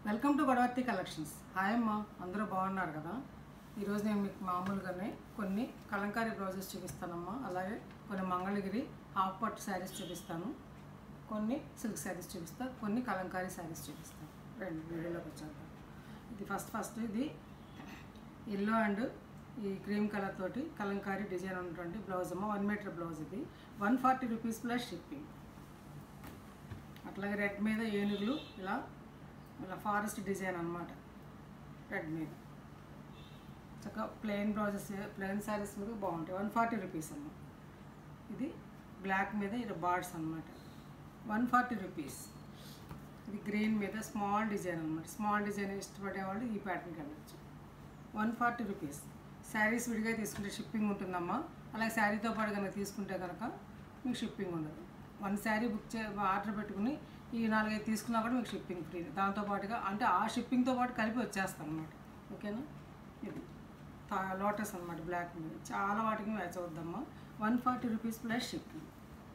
Welcome to Godavarthi collections hi అమ్మ అందరూ బాగున్నారు కదా ఈరోజు నేను మీకు మామూలుగానే కొన్ని కలంకారీ బ్లౌజెస్ చూపిస్తానమ్మా అలాగే కొన్ని మంగళగిరి హాఫ్ పట్టు శారీస్ చూపిస్తాను కొన్ని సిల్క్ శారీస్ చూపిస్తాను కొన్ని కలంకారీ శారీస్ చూపిస్తాను రెండు వీడియోలోకి వచ్చాక ఇది ఫస్ట్ ఫస్ట్ ఇది ఎల్లో అండ్ ఈ క్రీమ్ కలర్ తోటి కలంకారీ డిజైన్ ఉన్నటువంటి బ్లౌజ్ అమ్మ వన్ మీటర్ బ్లౌజ్ ఇది one forty rupees plus shipping అట్లాగే రెడ్ మీద ఏనుగులు ఇలా ఇలా ఫారెస్ట్ డిజైన్ అన్నమాట రెడ్ మీద చక్కగా ప్లెయిన్ బ్లౌజెస్ ప్లెయిన్ శారీస్ మీద బాగుంటాయి వన్ ఫార్టీ రూపీస్ అమ్మ ఇది బ్లాక్ మీద ఇది బార్డ్స్ అన్నమాట వన్ ఫార్టీ రూపీస్ ఇది గ్రీన్ మీద స్మాల్ డిజైన్ అనమాట స్మాల్ డిజైన్ ఇష్టపడే వాళ్ళు ఈ ప్యాటర్న్కి వెళ్ళచ్చు వన్ ఫార్టీ రూపీస్ శారీస్ విడిగా తీసుకుంటే షిప్పింగ్ ఉంటుందమ్మా అలాగే శారీతో పాటు కనుక తీసుకుంటే కనుక మీకు షిప్పింగ్ ఉండదు వన్ శారీ బుక్ చే ఆర్డర్ పెట్టుకుని ఈ నాలుగైదు తీసుకున్నా కూడా మీకు షిప్పింగ్ ఫ్రీ దాంతో పాటుగా అంటే ఆ షిప్పింగ్తో పాటు కలిపి వచ్చేస్తాను అనమాట ఓకేనా ఇది లోటస్ అనమాట బ్లాక్ మీద చాలా వాటికి మ్యాచ్ అవుద్దమ్మా one forty rupees plus shipping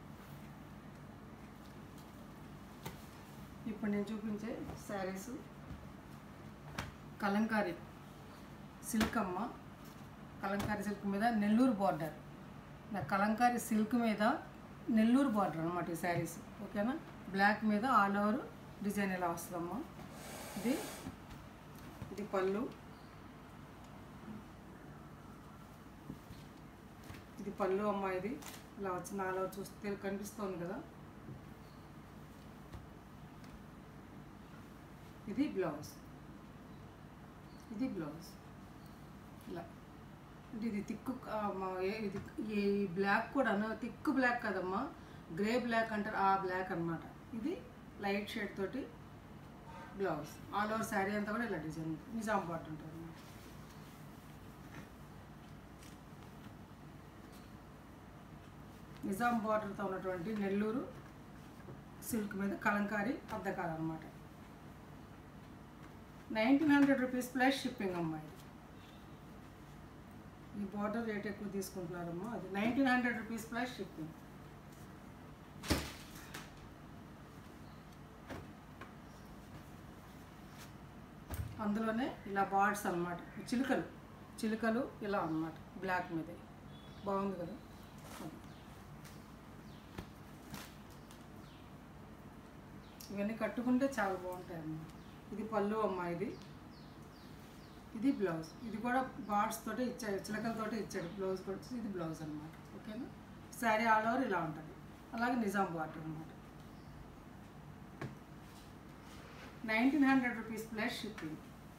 ఇప్పుడు నేను చూపించే శారీస్ కలంకారీ సిల్క్ అమ్మ కలంకారీ సిల్క్ మీద నెల్లూరు బార్డర్ నా కలంకారీ సిల్క్ మీద నెల్లూరు బార్డర్ అనమాట ఈ శారీస్ ఓకేనా బ్లాక్ మీద ఆల్ ఓవర్ డిజైన్ ఇలా వస్తుందమ్మా ఇది ఇది పళ్ళు ఇది పళ్ళు అమ్మ ఇది ఇలా వచ్చి నాలో చూస్తే కనిపిస్తోంది కదా ఇది బ్లౌజ్ ఇది బ్లౌజ్ ఇలా అంటే ఇది తిక్కు ఆ, మా- ఏ- ఇది ఈ బ్లాక్ కూడా తిక్కు బ్లాక్ కదమ్మా గ్రే బ్లాక్ అంటారు ఆ బ్లాక్ అన్నమాట ఇది లైట్ షేడ్ తోటి బ్లౌజ్ ఆల్ ఓవర్ శారీ అంతా కూడా ఇలా డిజైన్ ఉంటుంది. నిజాం పాట్ ఉంటుంది అన్నమాట నిజాం బార్డర్తో ఉన్నటువంటి నెల్లూరు సిల్క్ మీద కలంకారీ అద్దకాలు అనమాట nineteen hundred rupees plus shipping అమ్మాయి ఈ బార్డర్ రేట్ ఎక్కువ తీసుకుంటున్నారమ్మా అది nineteen hundred rupees plus shipping అందులోనే ఇలా బార్డ్స్ అన్నమాట చిలుకలు చిలుకలు ఇలా అన్నమాట బ్లాక్ మీద బాగుంది కదా అది. ఇవన్నీ కట్టుకుంటే చాలా బాగుంటాయి అమ్మా ఇది పళ్ళు అమ్మ ఇది ఇది బ్లౌజ్ ఇది కూడా బార్డ్స్ తోటి ఇచ్చాడు చిలకలతోటి ఇచ్చాడు బ్లౌజ్ కూడా ఇది బ్లౌజ్ అనమాట ఓకేనా శారీ ఆల్ ఓవర్ ఇలా ఉంటుంది అలాగే నిజాం బార్డర్ అనమాట nineteen hundred rupees plus shipping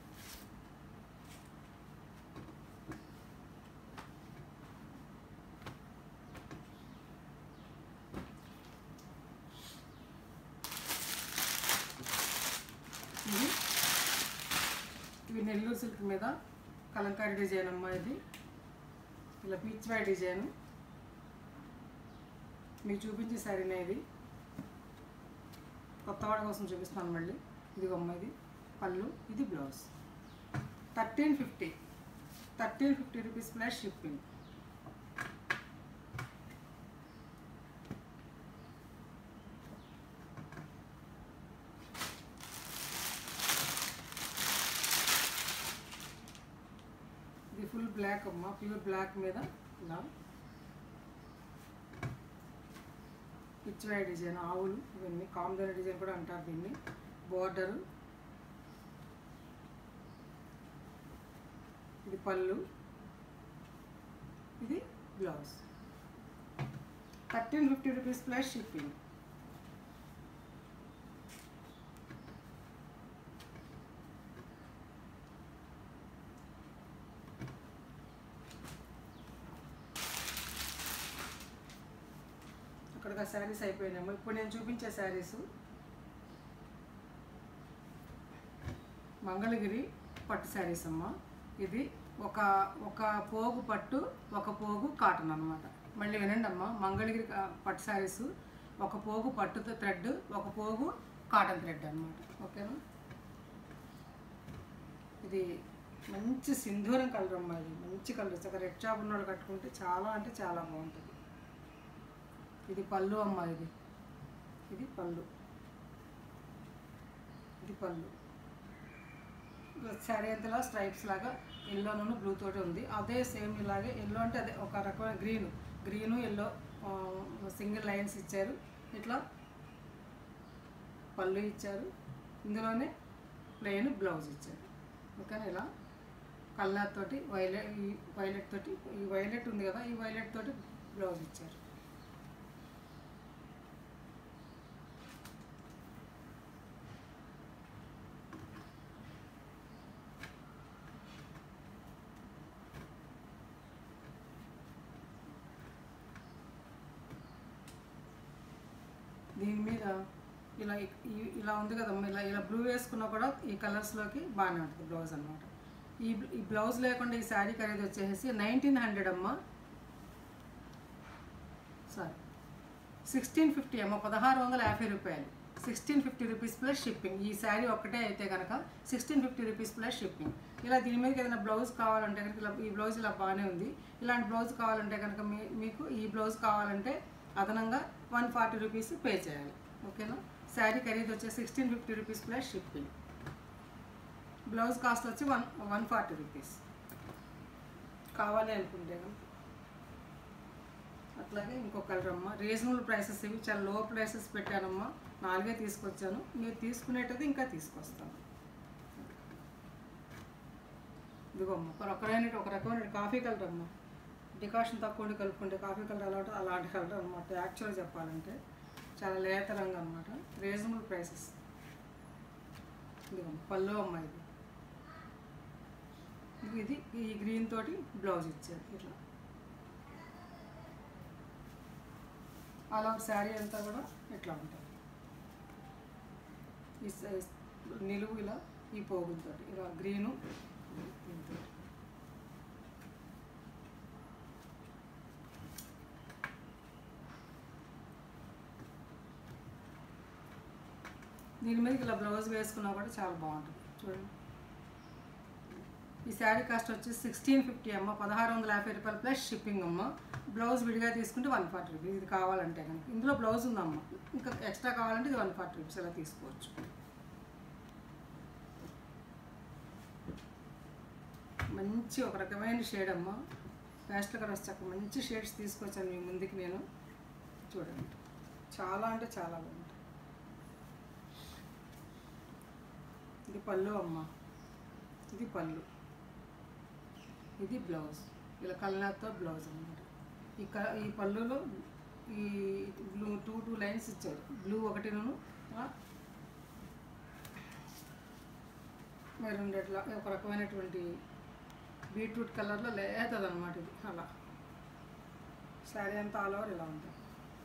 ఇది ఇవి నెల్లూరు సిల్క్ మీద కలంకారీ డిజైన్ అమ్మా ఇది ఇలా పీచ్ వై డిజైన్ మీకు చూపించే శారీనే ఇది కొత్త వాడి కోసం చూపిస్తాను మళ్ళీ ఇది అమ్మ ఇది పళ్ళు ఇది blouse thirteen fifty thirteen fifty rupees plus shipping ఇది ఫుల్ బ్లాక్ అమ్మ ప్యూర్ బ్లాక్ మీద ఇలా పిచ్చివాయ డిజైన్ ఆవులు ఇవన్నీ కాంబినేషన్ డిజైన్ కూడా అంటారు దీన్ని బోర్డరు ఇది పళ్ళు ఇది blouse thirteen fifty rupees plus shipping అక్కడికి శారీస్ అయిపోయినాము ఇప్పుడు నేను చూపించే శారీస్ మంగళగిరి పట్టు శారీస్ అమ్మ ఇది ఒక ఒక పోగు పట్టు ఒక పోగు కాటన్ అన్నమాట మళ్ళీ వినండి అమ్మ మంగళగిరి కా- పట్టు శారీస్ ఒక పోగు పట్టుతో థ్రెడ్ ఒక పోగు కాటన్ థ్రెడ్ అన్నమాట ఓకేనా ఇది మంచి సింధూరం కలర్ అమ్మ ఇది మంచి కలర్ ఒక రెడ్ షాప్ ఉన్న వాళ్ళు కట్టుకుంటే చాలా అంటే చాలా బాగుంటుంది ఇది పళ్ళు అమ్మ ఇది ఇది పళ్ళు ఇది పళ్ళు శారీ అంతలా స్ట్రైప్స్ లాగా ఎల్లోను బ్లూ తోటి ఉంది అదే సేమ్ ఇలాగే ఎల్లో అంటే అదే ఒక రకమైన green green yellow single lines ఇచ్చారు ఇట్లా పళ్ళు ఇచ్చారు ఇందులోనే ప్లెయిన్ బ్లౌజ్ ఇచ్చారు ఓకేనా ఇలా కలర్ తోటి వైలెట్ ఈ వైలెట్ తోటి ఈ వైలెట్ ఉంది కదా ఈ వైలెట్ తోటి బ్లౌజ్ ఇచ్చారు దీని మీద ఇలా ఈ- ఇలా ఉంది కదమ్మా ఇలా ఇలా బ్లూ వేసుకున్నా కూడా ఈ కలర్స్లోకి బాగానే ఉంటుంది బ్లౌజ్ అనమాట ఈ ఈ బ్లౌజ్ లేకుండా ఈ శారీ ఖరీదు వచ్చేసి నైన్టీన్ హండ్రెడ్ అమ్మా సారీ సిక్స్టీన్ ఫిఫ్టీ అమ్మ పదహారు వందల యాభై రూపాయలు sixteen fifty rupees plus shipping ఈ శారీ ఒక్కటే అయితే కనుక sixteen fifty rupees plus shipping ఇలా దీని మీదకి ఏదైనా బ్లౌజ్ కావాలంటే కనుక ఇలా ఈ బ్లౌజ్ ఇలా బాగానే ఉంది ఇలాంటి బ్లౌజ్ కావాలంటే కనుక మీ మీకు ఈ బ్లౌజ్ కావాలంటే అదనంగా వన్ ఫార్టీ రూపీస్ పే చేయాలి ఓకేనా శారీ ఖరీదు వచ్చేసి sixteen fifty rupees plus shipping blouse cost వచ్చి వన్ వన్ ఫార్టీ రూపీస్ కావాలి అనుకుంటే కనుక అట్లాగే ఇంకో కలర్ అమ్మ రీజనబుల్ ప్రైసెస్ ఇవి చాలా లో ప్రైసెస్ పెట్టానమ్మా నాలుగే తీసుకొచ్చాను మీరు తీసుకునేటది ఇంకా తీసుకొస్తాను ఇదిగో అమ్మ ఒక రకమైన ఒక రకమైన కాఫీ కలర్ అమ్మ డికాషన్ తక్కువ ఉండి కలుపుకుంటే కాఫీ కలర్ ఎలా ఉంటుందో అలాంటి కలర్ అనమాట యాక్చువల్గా చెప్పాలంటే చాలా లేత రంగు అనమాట రీజనబుల్ ప్రైసెస్ ఇదిగో పళ్ళు అమ్మ ఇది ఇది ఈ గ్రీన్ తోటి బ్లౌజ్ ఇచ్చారు ఇట్లా ఆల్ ఓవర్ శారీ అంతా కూడా ఇట్లా ఉంటుంది ఈ స- నిలువు ఇలా ఈ పోగులతో ఇలా గ్రీను దీంతో దీని మీదకి ఇలా బ్లౌజ్ వేసుకున్నా కూడా చాలా బాగుంటుంది చూడండి ఈ శారీ కాస్ట్ వచ్చి సిక్స్టీన్ ఫిఫ్టీ అమ్మ పదహారు వందల యాభై రూపాయలు ప్లస్ షిప్పింగ్ అమ్మ బ్లౌజ్ విడిగా తీసుకుంటే వన్ ఫార్టీ రూపీస్ ఇది కావాలంటే కనుక ఇందులో బ్లౌజ్ ఉందమ్మ ఇంకా ఎక్స్ట్రా కావాలంటే ఇది వన్ ఫార్టీ రూపీస్ అలా తీసుకోవచ్చు మంచి ఒక రకమైన షేడ్ అమ్మ పేస్టల్ కలర్స్ చక్క మంచి షేడ్స్ తీసుకొచ్చాను మీ ముందుకి నేను చూడండి చాలా అంటే చాలా బాగుంటుంది ఇది పళ్ళు అమ్మ ఇది పళ్ళు ఇది బ్లౌజ్ ఇలా కల్నాథ్తో బ్లౌజ్ అన్నమాట ఈ క ఈ పళ్ళులో ఈ బ్లూ టూ టూ లైన్స్ ఇచ్చారు బ్లూ ఒకటిను మెరూన్ రెడ్లా ఒక రకమైనటువంటి బీట్రూట్ కలర్లో లేతది అనమాట ఇది అలా శారీ అంతా ఆల్ ఓవర్ ఇలా ఉంటుంది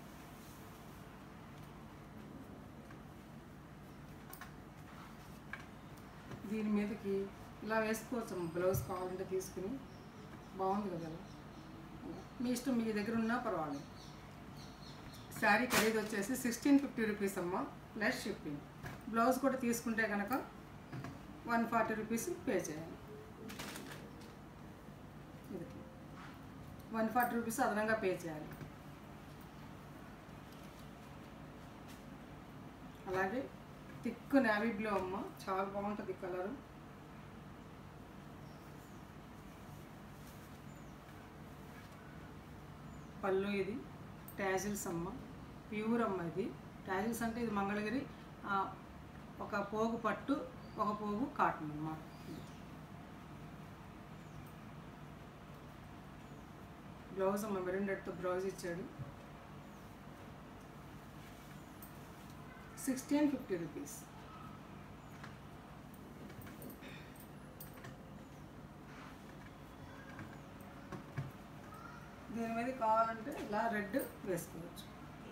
దీని మీదకి ఇలా వేసుకోవచ్చు అమ్మ. బ్లౌజ్ కావాలంటే తీసుకుని బాగుంది కదా అలా. అలా. మీ ఇష్టం మీ దగ్గర ఉన్నా పర్వాలేదు శారీ ఖరీదు వచ్చేసి సిక్స్టీన్ ఫిఫ్టీ రూపీస్ అమ్మ ప్లస్ షిప్పింగ్ బ్లౌజ్ కూడా తీసుకుంటే కనుక వన్ ఫార్టీ రూపీస్ పే చేయాలి వన్ ఫార్టీ రూపీస్ అదనంగా పే చేయాలి అలాగే థిక్ నావీ బ్లూ అమ్మ చాలా బాగుంటుంది కలరు పళ్ళు ఇది ట్యాజిల్స్ అమ్మ ప్యూర్ అమ్మ ఇది ట్యాజిల్స్ అంటే ఇది మంగళగిరి ఆ, ఒక పోగు పట్టు ఒక పోగు కాటన్ అన్నమాట బ్లౌజ్ అమ్మ మెరూన్ రెడ్తో బ్లౌజ్ ఇచ్చాడు సిక్స్టీన్ ఫిఫ్టీ రూపీస్ దీని మీద కావాలంటే ఇలా రెడ్ వేసుకోవచ్చు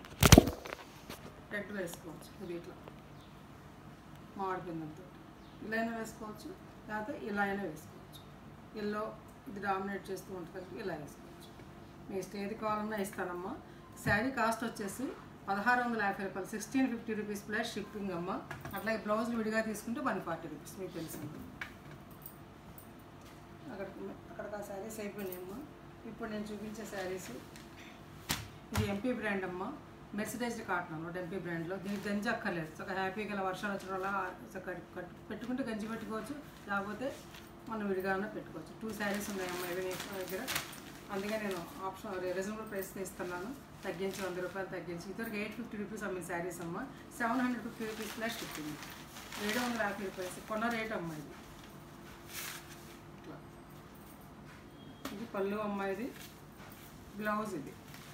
రెడ్ వేసుకోవచ్చు ఇది ఇట్లా మామిడి పిందంతో ఇలా అయినా వేసుకోవచ్చు లేకపోతే ఇలా అయినా వేసుకోవచ్చు ఎల్లో ఇది డామినేట్ చేస్తూ ఉంటుంది ఇలా వేసుకోవచ్చు మీ ఇష్టం ఏది కావాలన్నా ఇస్తానమ్మా శారీ కాస్ట్ వచ్చేసి పదహారు వందల యాభై రూపాయలు sixteen fifty rupees plus shipping అమ్మ అట్లాగే బ్లౌజ్ విడిగా తీసుకుంటే వన్ ఫార్టీ రూపీస్ మీకు తెలిసింది అక్కడ అక్కడికి ఆ శారీస్ అయిపోయినాయమ్మా ఇప్పుడు నేను చూపించే శారీస్ ఇది ఎంపీ బ్రాండ్ అమ్మ మెర్సిడైజ్డ్ కాటన్ అనమాట ఎంపీ బ్రాండ్లో దీనికి గంజి అక్కర్లేదు చక్కగా హ్యాపీగా ఇలా వర్షాలు వచ్చిన వల్ల చక్కగా కట్ పెట్టుకుంటే గంజి పెట్టుకోవచ్చు లేకపోతే మనం విడిగానే పెట్టుకోవచ్చు టూ శారీస్ ఉన్నాయి అమ్మాయి ఇవి నా దగ్గర అందుకే నేను ఆప్షన్ రీజనబుల్ ప్రైస్కి ఇస్తున్నాను తగ్గించి వంద రూపాయలు తగ్గించి ఇద్దరికి ఎయిట్ ఫిఫ్టీ రూపీస్ అమ్మిన శారీస్ అమ్మ seven hundred fifty rupees plus shipping ఏడు వందల యాభై రూపాయలు కొన్న రేట్ అమ్మ ఇది ఇట్లా ఇది పళ్ళు అమ్మాయిది బ్లౌజ్ ఇది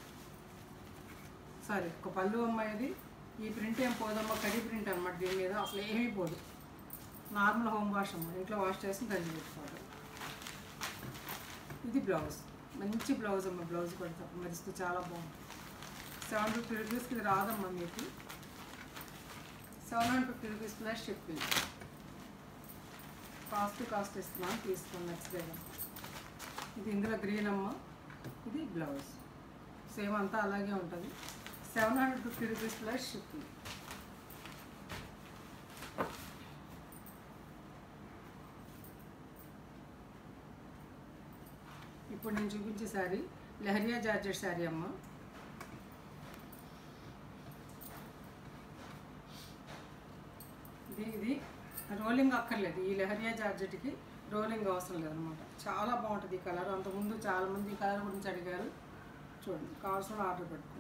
సారీ ఒక పళ్ళు అమ్మాయిది ఈ ప్రింట్ ఏం పోదమ్మా కడి ప్రింట్ అనమాట దీని మీద అసలు ఏమీ పోదు నార్మల్ హోమ్ వాష్ అమ్మ ఇంట్లో వాష్ చేసి గంజి పెట్టుకోవాలి ఇది బ్లౌజ్ మంచి బ్లౌజ్ అమ్మ బ్లౌజ్ కూడా తప్ప మరిస్తూ చాలా బాగుంది సెవెన్ ఫిఫ్టీ రూపీస్కి ఇది రాదమ్మా మీకు seven hundred fifty rupees plus shipping cost cost ఇస్తున్నాను తీసుకోండి నెక్స్ట్ డే ఇది ఇందులో గ్రీన్ అమ్మ ఇది బ్లౌజ్ సేమ్ అంతా అలాగే ఉంటుంది seven hundred fifty rupees plus shipping ఇప్పుడు నేను చూపించే శారీ లహరియా జార్జెట్ శారీ అమ్మ ఇది ఇది రోలింగ్ అక్కర్లేదు ఈ లహరియా జార్జెట్కి రోలింగ్ అవసరం లేదనమాట చాలా బాగుంటుంది ఈ కలర్ అంతకుముందు చాలామంది ఈ కలర్ గురించి అడిగారు చూడండి కావాల్సిన ఆర్డర్ పెట్టుకోండి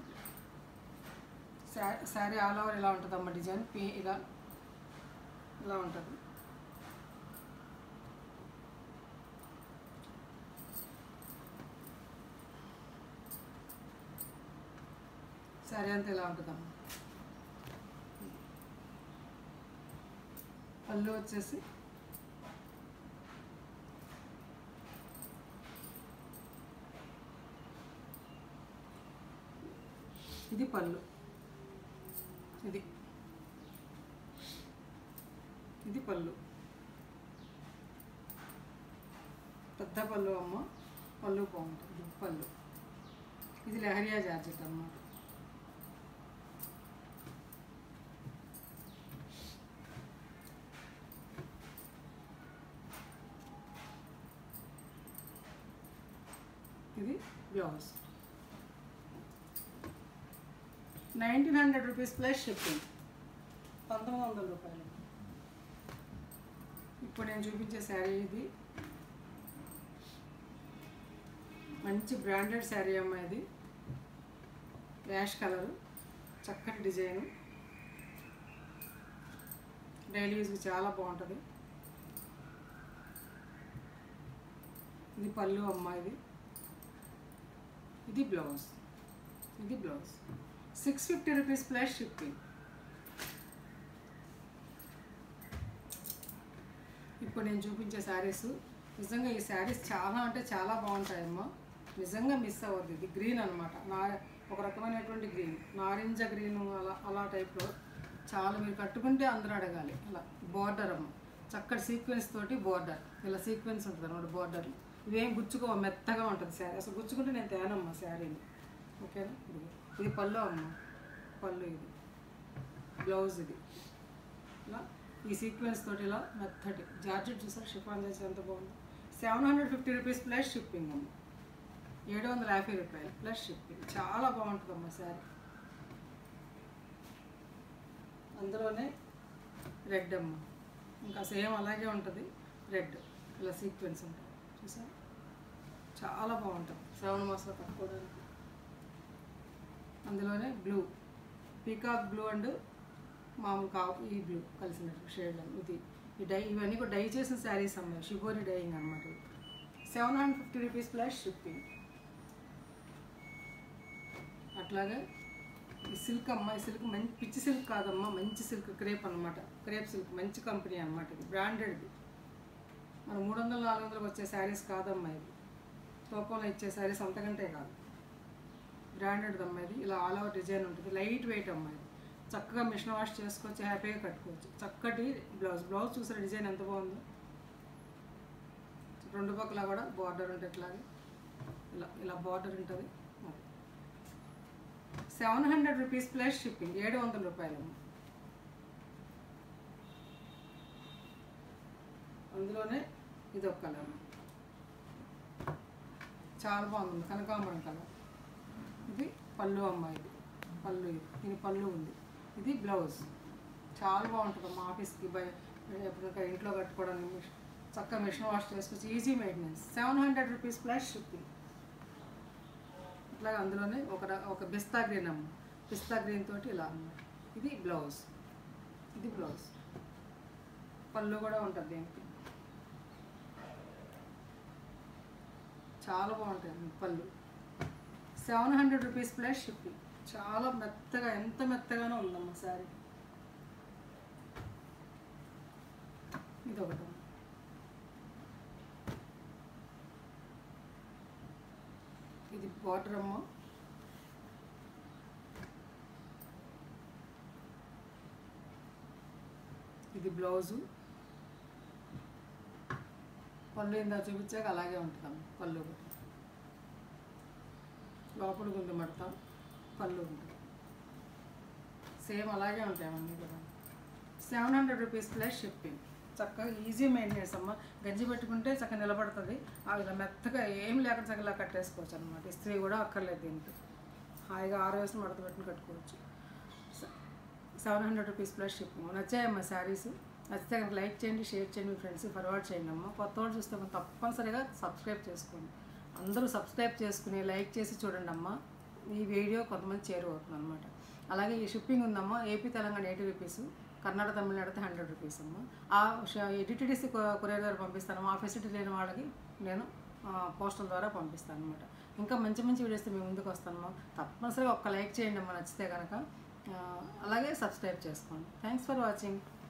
శారీ శారీ ఆల్ ఓవర్ ఇలా ఉంటుంది అమ్మ డిజైన్ పీ ఇలా ఇలా ఉంటుంది శారీ అంతా ఇలా ఉంటుందమ్మా పళ్ళు వచ్చేసి ఇది పళ్ళు ఇది ఇది పళ్ళు పెద్ద పళ్ళు అమ్మ పళ్ళు బాగుంటుంది ఇది పళ్ళు ఇది లహరియా జార్జెట్ అన్నమాట ఇది blouse nineteen hundred rupees plus shipping పంతొమ్మిది వందల రూపాయలు ఇప్పుడు నేను చూపించే శారీ ఇది మంచి బ్రాండెడ్ శారీ అమ్మ ఇది యాష్ కలరు చక్కటి డిజైను డైలీ యూజ్కి చాలా బాగుంటుంది ఇది పళ్ళు అమ్మ ఇది ఇది బ్లౌజ్ ఇది blouse six fifty rupees plus shipping ఇప్పుడు నేను చూపించే శారీస్ నిజంగా ఈ శారీస్ చాలా అంటే చాలా బాగుంటాయమ్మా నిజంగా మిస్ అవ్వద్దు ఇది గ్రీన్ అనమాట నా ఒక రకమైనటువంటి గ్రీన్ నారింజ గ్రీన్ అలా అలా టైప్లో చాలా మీరు కట్టుకుంటే అందరూ అడగాలి అలా బార్డర్ అమ్మ చక్కటి సీక్వెన్స్ తోటి బార్డర్ ఇలా సీక్వెన్స్ ఉంటుంది అనమాట బార్డర్ ఇవేం గుచ్చుకో మెత్తగా ఉంటుంది శారీ అసలు గుచ్చుకుంటే నేను తేనమ్మా శారీని ఓకేనా ఇది ఇది పళ్ళు అమ్మ పళ్ళు ఇది బ్లౌజ్ ఇది ఇలా ఈ సీక్వెన్స్ తోటి ఇలా మెత్తటి జార్జెట్ చూసారు షిఫాన్ చేసి ఎంత బాగుంది seven hundred fifty rupees plus shipping అమ్మ ఏడు వందల యాభై రూపాయలు ప్లస్ షిప్పింగ్ చాలా బాగుంటుంది అమ్మ శారీ అందులోనే రెడ్ అమ్మ ఇంకా సేమ్ అలాగే ఉంటుంది రెడ్ ఇలా సీక్వెన్స్ ఉంటుంది చూసారు చాలా బాగుంటుంది శ్రావణ మాసంలో కట్టుకోవడానికి అందులోనే బ్లూ పీకాక్ బ్లూ అండ్ మామూలు కా ఈ బ్లూ కలిసినట్టు షేడ్ ఇది ఈ డై ఇవన్నీ కూడా డై చేసిన శారీస్ అమ్మాయి షిబోరి డైయింగ్ అనమాట seven hundred fifty rupees plus shipping అట్లాగే ఈ సిల్క్ అమ్మ ఈ సిల్క్ మంచి పిచ్చి సిల్క్ కాదమ్మా మంచి సిల్క్ క్రేప్ అనమాట క్రేప్ సిల్క్ మంచి కంపెనీ అనమాట ఇది బ్రాండెడ్ది మన మూడు వందల నాలుగు వందలకు వచ్చే శారీస్ కాదమ్మా ఇది తోపంలో ఇచ్చే శారీస్ అంతకంటే కాదు బ్రాండెడ్ అమ్మా ఇది ఇలా ఆల్ ఓవర్ డిజైన్ ఉంటుంది లైట్ వెయిట్ అమ్మా ఇది చక్కగా మిషన్ వాష్ చేసుకోవచ్చు హ్యాపీగా కట్టుకోవచ్చు చక్కటి బ్లౌజ్ బ్లౌజ్ చూసారు డిజైన్ ఎంత బాగుందో రెండు పక్కల కూడా బార్డర్ ఉంటుంది ఇట్లాగే ఇలా ఇలా బార్డర్ ఉంటుంది seven hundred rupees plus shipping ఏడు వందల రూపాయలు అందులోనే ఇది ఒక కలర్ చాలా బాగుంది కనకాంబరం కలర్ ఇది పళ్ళు అమ్మాయిది పళ్ళు ఇది. దీని పళ్ళు ఉంది ఇది బ్లౌజ్ చాలా బాగుంటుంది మా ఆఫీస్కి బయ ఎప్పుడు ఇంకా ఇంట్లో కట్టుకోవడానికి మిషన్ చక్కగా మిషన్ వాష్ చేసుకోవచ్చు easy maintenance seven hundred rupees plus shipping ఇట్లాగే అందులోనే ఒక ర- ఒక పిస్తా గ్రీన్ అమ్మ పిస్తా గ్రీన్ తోటి ఇలా అన్నమాట ఇది బ్లౌజ్ ఇది బ్లౌజ్ పళ్ళు కూడా ఉంటుంది దీనికి చాలా బాగుంటుంది అమ్మ పళ్ళు seven hundred rupees plus shipping చాలా మెత్తగా ఎంత మెత్తగానో ఉందమ్మా సారీ ఇది ఒకటి ఇది బార్డర్ అమ్మ ఇది బ్లౌజు పళ్ళు ఇందా చూపించాక అలాగే ఉంటుందమ్మ పళ్ళు ఒకటి లోపల గుంది మడత పళ్ళు ఉంటుంది సేమ్ అలాగే ఉంటాయమ్మా కూడా seven hundred rupees plus shipping చక్కగా ఈజీ మెయింటెనెన్స్ అమ్మ గంజి పెట్టుకుంటే చక్కగా నిలబడుతుంది ఆ ఇలా మెత్తగా ఏం లేకుండా చక్కగా ఇలా కట్టేసుకోవచ్చు అనమాట ఇస్త్రీ కూడా అక్కర్లేదు దీనికి హాయిగా ఆరు వేసి మడత పెట్టుకుని కట్టుకోవచ్చు seven hundred rupees plus shipping నచ్చాయమ్మా శారీస్ నచ్చితే కనుక లైక్ చేయండి షేర్ చేయండి మీ ఫ్రెండ్స్కి ఫార్వర్డ్ చేయండి అమ్మ కొత్త వాళ్ళు చూస్తే మాత్రం తప్పనిసరిగా సబ్స్క్రైబ్ చేసుకోండి అందరూ సబ్స్క్రైబ్ చేసుకుని లైక్ చేసి చూడండి అమ్మ ఈ వీడియో కొంతమంది చేరువవుతుంది అనమాట అలాగే ఈ షిప్పింగ్ ఉందమ్మా AP Telangana eighty rupees Karnataka Tamil Nadu అయితే హండ్రెడ్ రూపీస్ అమ్మ ఆ డిటిడిసి కొరియర్ ద్వారా పంపిస్తాను ఆ ఫెసిలిటీ లేని వాళ్ళకి నేను పోస్టల్ ద్వారా పంపిస్తాను అనమాట ఇంకా మంచి మంచి వీడియోస్ మీ ముందుకు వస్తాను తప్పనిసరిగా ఒక్క లైక్ చేయండి అమ్మ నచ్చితే కనుక ఆ, అలాగే సబ్స్క్రైబ్ చేసుకోండి థ్యాంక్స్ ఫర్ వాచింగ్